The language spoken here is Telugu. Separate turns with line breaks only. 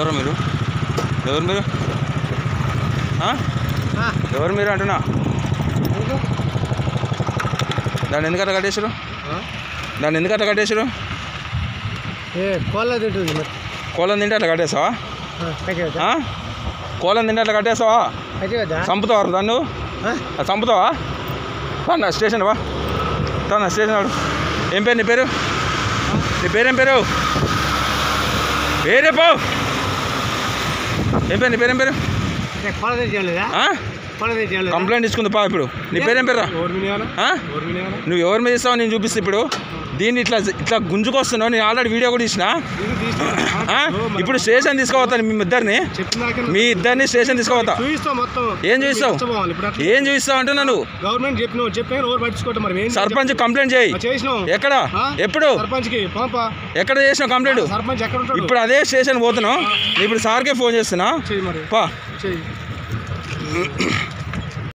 ఎవరు మీరు ఎవరు మీరు ఆ? ఎవరు మీరు అంటున్నా దాన్ని ఎందుకు అట్లా కట్టేసారు దాన్ని ఎందుకు అట్లా కట్టేసారు
ఏ కోళ్ళ తింటుంది మరి
కోలం తింటే అట్లా కట్టేసావా
కట్టేవద్దా
ఆ? కోలం తింటే అట్లా కట్టేసావా
కట్టేవద్దా
చంపుతావా దాన్ని నువ్వు అది చంపుతావా నా స్టేషన్ వా నా స్టేషన్ వాడు ఏం పేరు నీ పేరు నీ పేరేం పేరు పేరే పో ఏం పేరు నీ పేరేం పేరు
కోళ్ళ తెచ్చేయలేదా
ఆ?
కోళ్ళ తెచ్చేయలేదా
కంప్లైంట్ తీసుకుంది పా ఇప్పుడు నీ పేరేం పేరు
ఎవరు వినేయాలా
ఆ?
ఎవరు వినేయాలా
నువ్వు ఎవరి మీద ఇస్తావు నేను చూపిస్తా ఇప్పుడు దీన్ని ఇట్లా ఇట్లా గుంజుకొస్తున్నావు నేను ఆల్రెడీ వీడియో కూడా ఇచ్చిన
ఇది తీసుకో.
ఆ? ఇప్పుడు స్టేషన్ తీసుకుపోతాను మీ ఇద్దరిని
చెప్పినాక
మీ ఇద్దరిని స్టేషన్ తీసుకుపోతా
చూపిస్తావు మొత్తం
ఏం చూపిస్తావు?
ఇష్టపోవాలి. ఇప్పుడు అట్లా
ఏం చూపిస్తావు అంటున్నా నువ్వు
గవర్నమెంట్ చెప్పినావు చెప్పినా ఎవరు పట్టించుకోవటం మరి ఏం
సర్పంచ్ కంప్లైంట్ చేయి
ఆ, చేసినావు
ఎక్కడ
ఆ?
ఎప్పుడు
సర్పంచ్కి పంపా
ఎక్కడ చేసినావు కంప్లైంట్
సర్పంచ్ ఎక్కడ ఉంటాడు
ఇప్పుడు అదే స్టేషన్ పోతున్నావు ఇప్పుడు సార్కే ఫోన్ చేస్తున్నా
చెయ్యి మరి
పా
చెయ్యి